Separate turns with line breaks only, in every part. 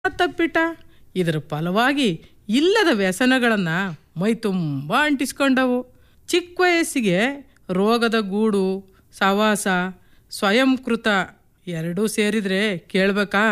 ತಪ್ಪಿಟ ಇದರ ಫಲವಾಗಿ ಇಲ್ಲದ ವ್ಯಸನಗಳನ್ನು ಮೈ ತುಂಬ ಅಂಟಿಸ್ಕೊಂಡವು ಚಿಕ್ಕ ವಯಸ್ಸಿಗೆ ರೋಗದ ಗೂಡು ಸವಾಸ ಸ್ವಯಂಕೃತ ಎರಡೂ ಸೇರಿದ್ರೆ ಕೇಳ್ಬೇಕಾ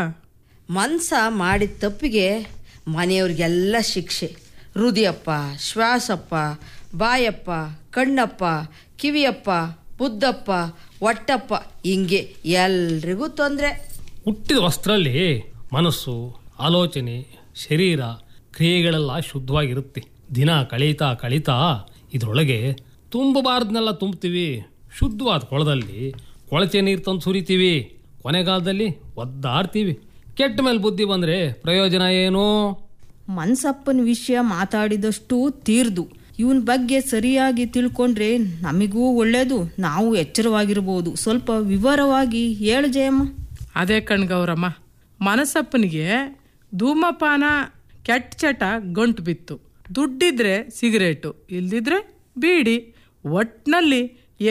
ಮನ್ಸ ಮಾಡಿದ ತಪ್ಪಿಗೆ ಮನೆಯವ್ರಿಗೆಲ್ಲ ಶಿಕ್ಷೆ ಹೃದಯಪ್ಪ ಶ್ವಾಸಪ್ಪ ಬಾಯಪ್ಪ ಕಣ್ಣಪ್ಪ ಕಿವಿಯಪ್ಪ ಬುದ್ಧಪ್ಪ ಒಟ್ಟಪ್ಪ ಹಿಂಗೆ ಎಲ್ರಿಗೂ ತೊಂದರೆ
ಹುಟ್ಟಿದ ವಸ್ತ್ರಲ್ಲಿ ಮನಸ್ಸು ಆಲೋಚನೆ ಶರೀರ ಕ್ರಿಯೆಗಳೆಲ್ಲ ಶುದ್ಧವಾಗಿರುತ್ತೆ ದಿನ ಕಳೀತಾ ಕಳೀತಾ ಇದರೊಳಗೆ ತುಂಬಬಾರ್ದನ್ನೆಲ್ಲ ತುಂಬ್ತೀವಿ ಶುದ್ಧವಾದ ಕೊಳದಲ್ಲಿ ಕೊಳಚೆ ನೀರು ತಂದು ಸುರಿತೀವಿ ಕೊನೆಗಾಲದಲ್ಲಿ ಒದ್ದಾಡ್ತೀವಿ ಕೆಟ್ಟ ಮೇಲೆ ಬುದ್ಧಿ ಬಂದರೆ ಪ್ರಯೋಜನ ಏನು
ಮನ್ಸಪ್ಪನ ವಿಷಯ ಮಾತಾಡಿದಷ್ಟು ತೀರ್ದು ಇವನ್ ಬಗ್ಗೆ ಸರಿಯಾಗಿ ತಿಳ್ಕೊಂಡ್ರೆ ನಮಗೂ ಒಳ್ಳೇದು ನಾವು ಎಚ್ಚರವಾಗಿರ್ಬೋದು ಸ್ವಲ್ಪ ವಿವರವಾಗಿ ಹೇಳು ಜಯಮ್ಮ
ಅದೇ ಕಣ್ಗೌರಮ್ಮ ಮನಸ್ಸಪ್ಪನಿಗೆ ಧೂಮಪಾನ ಕೆಟ್ಟ ಚಟ ಗಂಟು ಬಿತ್ತು ದುಡ್ಡಿದ್ರೆ ಸಿಗರೇಟು ಇಲ್ದಿದ್ರೆ ಬೀಡಿ ಒಟ್ನಲ್ಲಿ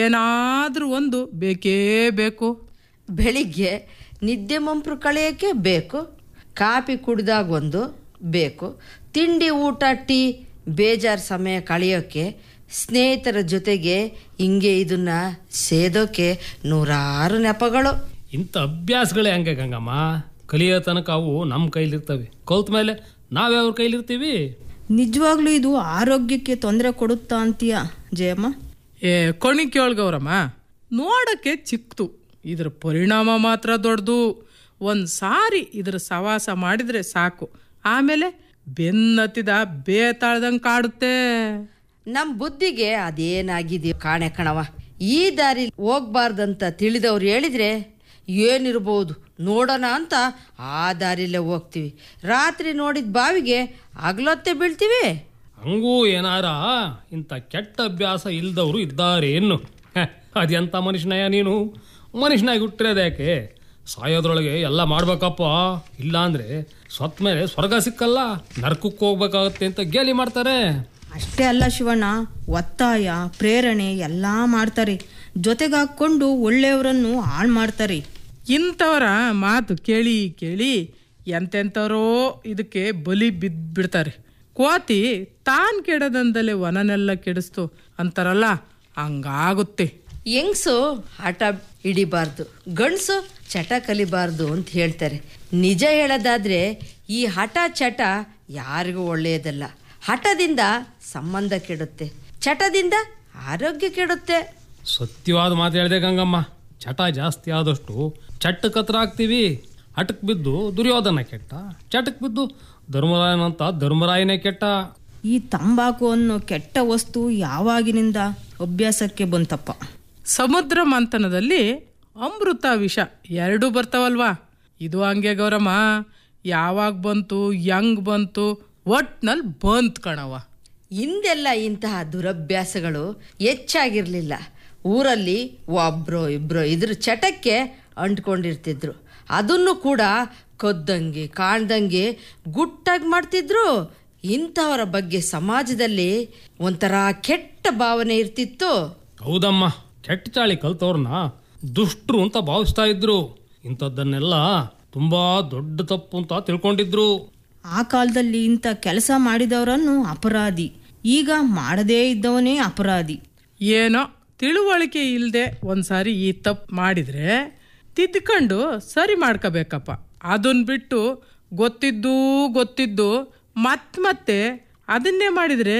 ಏನಾದರೂ ಒಂದು ಬೇಕೇ ಬೇಕು
ಬೆಳಿಗ್ಗೆ ನಿದ್ದೆ ಮಂಪ್ರು ಕಳೆಯೋಕ್ಕೆ ಬೇಕು ಕಾಫಿ ಕುಡ್ದಾಗ ಒಂದು ಬೇಕು ತಿಂಡಿ ಊಟ ಟೀ ಬೇಜಾರು ಸಮಯ ಕಳೆಯೋಕ್ಕೆ ಸ್ನೇಹಿತರ ಜೊತೆಗೆ ಹಿಂಗೆ ಇದನ್ನ ಸೇದೋಕೆ ನೂರಾರು ನೆಪಗಳು
ಇಂಥ ಅಭ್ಯಾಸಗಳೇ ಹಂಗೆ ಗಂಗಮ್ಮ ಕಲಿಯೋ ತನಕ ಅವು ನಮ್ಮ ಕೈಲಿರ್ತವೆ ಕಲ್ತ ಮೇಲೆ ನಾವ್ಯಾವ್ರ ಕೈಲಿರ್ತೀವಿ
ನಿಜವಾಗ್ಲೂ ಇದು ಆರೋಗ್ಯಕ್ಕೆ ತೊಂದರೆ ಕೊಡುತ್ತಾ ಅಂತೀಯ ಜಯಮ್ಮ
ಏ ಕೊಣಿ ಕೇಳ್ಗೌರಮ್ಮ ನೋಡಕ್ಕೆ ಚಿಕ್ಕದು ಇದರ ಪರಿಣಾಮ ಮಾತ್ರ ದೊಡ್ಡದು ಒಂದು ಸಾರಿ ಇದರ ಸವಾಸ ಮಾಡಿದರೆ ಸಾಕು ಆಮೇಲೆ ಬೆನ್ನತ್ತಿದ ಬೇತಾಳ್ದಂಗೆ ಕಾಡುತ್ತೆ
ನಮ್ಮ ಬುದ್ಧಿಗೆ ಅದೇನಾಗಿದೆಯೋ ಕಾಣೆ ಕಣವ ಈ ದಾರಿ ಹೋಗ್ಬಾರ್ದಂತ ತಿಳಿದವ್ರು ಹೇಳಿದ್ರೆ ಏನಿರ್ಬೋದು ನೋಡೋಣ ಅಂತ ಆ ದಾರಿಲೇ ಹೋಗ್ತೀವಿ ರಾತ್ರಿ ನೋಡಿದ ಬಾವಿಗೆ ಹಗ್ಲೊತ್ತೆ ಬೀಳ್ತೀವಿ
ಹಂಗೂ ಏನಾರ ಇಂಥ ಕೆಟ್ಟ ಅಭ್ಯಾಸ ಇಲ್ದವರು ಇದ್ದಾರೆ ಇನ್ನು ಹೆ, ಅದೆಂಥ ಮನುಷ್ಯನಯ್ಯ ನೀನು ಮನುಷ್ಯನಾಗಿ ಹುಟ್ಟಿರೋದು ಯಾಕೆ ಸಾಯೋದ್ರೊಳಗೆ ಎಲ್ಲ ಮಾಡ್ಬೇಕಪ್ಪ ಇಲ್ಲ ಅಂದ್ರೆ ಸತ್ ಮೇಲೆ ಸ್ವರ್ಗ ಸಿಕ್ಕಲ್ಲ ನರ್ಕಕ್ಕೆ ಹೋಗ್ಬೇಕಾಗತ್ತೆ ಅಂತ ಗೇಲಿ ಮಾಡ್ತಾರೆ
ಅಷ್ಟೇ ಅಲ್ಲ ಶಿವಣ್ಣ ಒತ್ತಾಯ ಪ್ರೇರಣೆ ಎಲ್ಲ ಮಾಡ್ತಾರೆ ಜೊತೆಗೆ ಹಾಕ್ಕೊಂಡು ಒಳ್ಳೆಯವರನ್ನು ಹಾಳು ಮಾಡ್ತಾರೆ
ಇಂಥವರ ಮಾತು ಕೇಳಿ ಕೇಳಿ ಎಂತೆಂಥವರೋ ಇದಕ್ಕೆ ಬಲಿ ಬಿದ್ದುಬಿಡ್ತಾರೆ ಕೋತಿ ತಾನು ಕೆಡದಂದಲೇ ವನನೆಲ್ಲ ಕೆಡಿಸ್ತು ಅಂತಾರಲ್ಲ ಹಂಗಾಗುತ್ತೆ
ಹೆಂಗ್ಸು ಹಠ ಹಿಡಿಬಾರ್ದು ಗಂಡಸು ಚಟ ಕಲಿಬಾರ್ದು ಅಂತ ಹೇಳ್ತಾರೆ ನಿಜ ಹೇಳೋದಾದ್ರೆ ಈ ಹಠ ಚಟ ಯಾರಿಗೂ ಒಳ್ಳೆಯದಲ್ಲ ಹಠದಿಂದ ಸಂಬಂಧ ಕೆಡುತ್ತೆ ಚಟದಿಂದ ಆರೋಗ್ಯ ಕೆಡುತ್ತೆ
ಸತ್ಯವಾದ ಮಾತು ಹೇಳಿದೆ ಗಂಗಮ್ಮ ಚಟ ಜಾಸ್ತಿ ಆದಷ್ಟು ಚಟ್ಟಕ್ಕೆ ಹತ್ರ ಆಗ್ತೀವಿ ಹಠಕ್ಕೆ ಬಿದ್ದು ದುರ್ಯೋಧನ ಕೆಟ್ಟ ಚಟಕ್ಕೆ ಬಿದ್ದು ಧರ್ಮರಾಯನಂತ ಧರ್ಮರಾಯನೇ ಕೆಟ್ಟ
ಈ ತಂಬಾಕು ಅನ್ನೋ ಕೆಟ್ಟ ವಸ್ತು ಯಾವಾಗಿನಿಂದ ಅಭ್ಯಾಸಕ್ಕೆ ಬಂತಪ್ಪ
ಸಮುದ್ರ ಮಂಥನದಲ್ಲಿ ಅಮೃತ ವಿಷ ಎರಡೂ ಬರ್ತಾವಲ್ವಾ ಇದು ಹಂಗೆ ಗೌರಮ್ಮ ಯಾವಾಗ ಬಂತು ಹೆಂಗ್ ಬಂತು ಒಟ್ನಲ್ಲಿ ಬಂತ್ ಕಣವ
ಹಿಂದೆಲ್ಲ ಇಂತಹ ದುರಭ್ಯಾಸಗಳು ಹೆಚ್ಚಾಗಿರಲಿಲ್ಲ ಊರಲ್ಲಿ ಒಬ್ರೋ ಇಬ್ರೋ ಇದ್ರ ಚಟಕ್ಕೆ ಅಂಟ್ಕೊಂಡಿರ್ತಿದ್ರು ಅದನ್ನು ಕೂಡ ಕದ್ದಂಗೆ ಕಾಣ್ದಂಗೆ ಗುಟ್ಟಾಗಿ ಮಾಡ್ತಿದ್ರು ಇಂಥವರ ಬಗ್ಗೆ ಸಮಾಜದಲ್ಲಿ ಒಂಥರ ಕೆಟ್ಟ ಭಾವನೆ ಇರ್ತಿತ್ತು
ಹೌದಮ್ಮ ಕೆಟ್ಟ ಚಾಳಿ ಕಲ್ತವ್ರನ್ನ ದುಷ್ಟರು ಅಂತ ಭಾವಿಸ್ತಾ ಇದ್ರು ಇಂಥದ್ದನ್ನೆಲ್ಲ ತುಂಬಾ ದೊಡ್ಡ ತಪ್ಪು ಅಂತ ತಿಳ್ಕೊಂಡಿದ್ರು
ಆ ಕಾಲದಲ್ಲಿ ಇಂಥ ಕೆಲಸ ಮಾಡಿದವರನ್ನು ಅಪರಾಧಿ ಈಗ ಮಾಡದೇ ಇದ್ದವನೇ ಅಪರಾಧಿ
ಏನೋ ತಿಳುವಳಿಕೆ ಇಲ್ಲದೆ ಒಂದ್ಸಾರಿ ಈ ತಪ್ಪು ಮಾಡಿದ್ರೆ ತಿದ್ಕೊಂಡು ಸರಿ ಮಾಡ್ಕೋಬೇಕಪ್ಪ ಅದನ್ನ ಬಿಟ್ಟು ಗೊತ್ತಿದ್ದು ಗೊತ್ತಿದ್ದು ಮತ್ ಮತ್ತೆ ಅದನ್ನೇ ಮಾಡಿದ್ರೆ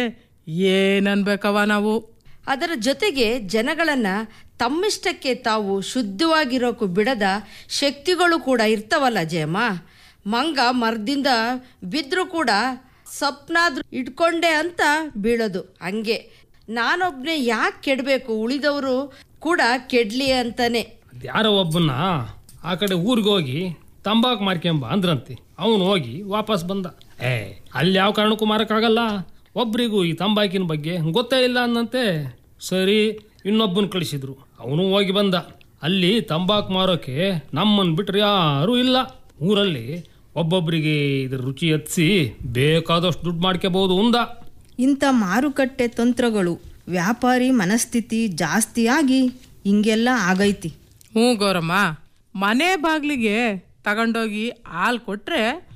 ಏನನ್ಬೇಕವ ನಾವು
ಅದರ ಜೊತೆಗೆ ಜನಗಳನ್ನು ತಮ್ಮಿಷ್ಟಕ್ಕೆ ತಾವು ಶುದ್ಧವಾಗಿರೋಕು ಬಿಡದ ಶಕ್ತಿಗಳು ಕೂಡ ಇರ್ತಾವಲ್ಲ ಜಯಮ್ಮ ಮಂಗ ಮರದಿಂದ ಬಿದ್ದರೂ ಕೂಡ ಸಪ್ನಾದ್ರೂ ಇಟ್ಕೊಂಡೆ ಅಂತ ಬೀಳೋದು ಹಂಗೆ ನಾನೊಬ್ಬನೇ ಯಾಕೆ ಕೆಡಬೇಕು ಉಳಿದವರು ಕೂಡ ಕೆಡ್ಲಿ ಅಂತಾನೆ
ಯಾರೋ ಒಬ್ಬನ್ನ ಆ ಕಡೆ ಊರಿಗೆ ಹೋಗಿ ತಂಬಾಕು ಮಾರ್ಕೆಂಬ ಅಂದ್ರಂತೆ ಅವನು ಹೋಗಿ ವಾಪಸ್ ಬಂದ ಏ ಅಲ್ಲಿ ಯಾವ ಕಾರಣಕ್ಕೂ ಮಾರಕ್ಕಾಗಲ್ಲ ಒಬ್ರಿಗೂ ಈ ತಂಬಾಕಿನ ಬಗ್ಗೆ ಗೊತ್ತೇ ಇಲ್ಲ ಅನ್ನಂತೆ ಸರಿ ಇನ್ನೊಬ್ಬನ ಕಳಿಸಿದ್ರು ಅವನು ಹೋಗಿ ಬಂದ ಅಲ್ಲಿ ತಂಬಾಕು ಮಾರೋಕೆ ನಮ್ಮನ್ನು ಬಿಟ್ರೆ ಯಾರೂ ಇಲ್ಲ ಊರಲ್ಲಿ ಒಬ್ಬೊಬ್ಬರಿಗೆ ಇದ್ರ ರುಚಿ ಹತ್ಸಿ ಬೇಕಾದಷ್ಟು ದುಡ್ಡು ಮಾಡ್ಕೋಬಹುದು ಉಂದ
ಇಂಥ ಮಾರುಕಟ್ಟೆ ತಂತ್ರಗಳು ವ್ಯಾಪಾರಿ ಮನಸ್ಥಿತಿ ಜಾಸ್ತಿಯಾಗಿ ಹಿಂಗೆಲ್ಲ ಆಗೈತಿ
ಹ್ಞೂ ಗೌರಮ್ಮ ಮನೆ ಬಾಗಿಲಿಗೆ ತಗೊಂಡೋಗಿ ಹಾಲು ಕೊಟ್ರೆ